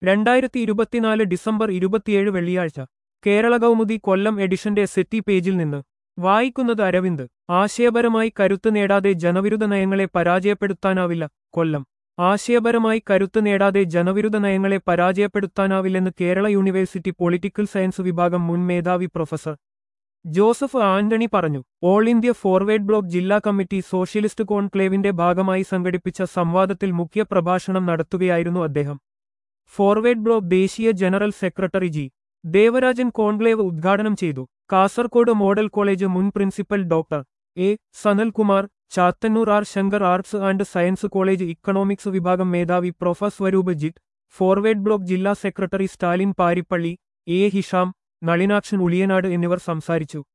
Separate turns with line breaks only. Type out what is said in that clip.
രണ്ടായിരത്തി ഇരുപത്തിനാല് ഡിസംബർ ഇരുപത്തിയേഴ് വെള്ളിയാഴ്ച കേരള കൗമുദി കൊല്ലം എഡിഷന്റെ സെറ്റി പേജിൽ നിന്ന് വായിക്കുന്നത് അരവിന്ദ് ആശയപരമായി കരുത്ത് നേടാതെ ജനവിരുദ്ധ നയങ്ങളെ പരാജയപ്പെടുത്താനാവില്ല കൊല്ലം ആശയപരമായി കരുത്ത് നേടാതെ ജനവിരുദ്ധ നയങ്ങളെ പരാജയപ്പെടുത്താനാവില്ലെന്ന് കേരള യൂണിവേഴ്സിറ്റി പൊളിറ്റിക്കൽ സയൻസ് വിഭാഗം മുൻ മേധാവി പ്രൊഫസർ ജോസഫ് ആന്റണി പറഞ്ഞു ഓൾ ഇന്ത്യ ഫോർവേഡ് ബ്ലോക്ക് ജില്ലാ കമ്മിറ്റി സോഷ്യലിസ്റ്റ് കോൺക്ലേവിന്റെ ഭാഗമായി സംഘടിപ്പിച്ച സംവാദത്തിൽ മുഖ്യ പ്രഭാഷണം നടത്തുകയായിരുന്നു അദ്ദേഹം ഫോർവേഡ് ബ്ലോക്ക് ദേശീയ general secretary G Devarajan conclave ഉദ്ഘാടനം ചെയ്തു കാസർകോട് മോഡൽ കോളേജ് മുൻ principal doctor A Sanalkumar Chathannoor R Shankar arts and science college economics വിഭാഗം മേധാവി prof Swaroop Jit forward bloc ജില്ലാ secretary Stalin Paripally A Hisham Nalinakshan Uliyanad എന്നിവർ സംസാരിച്ചു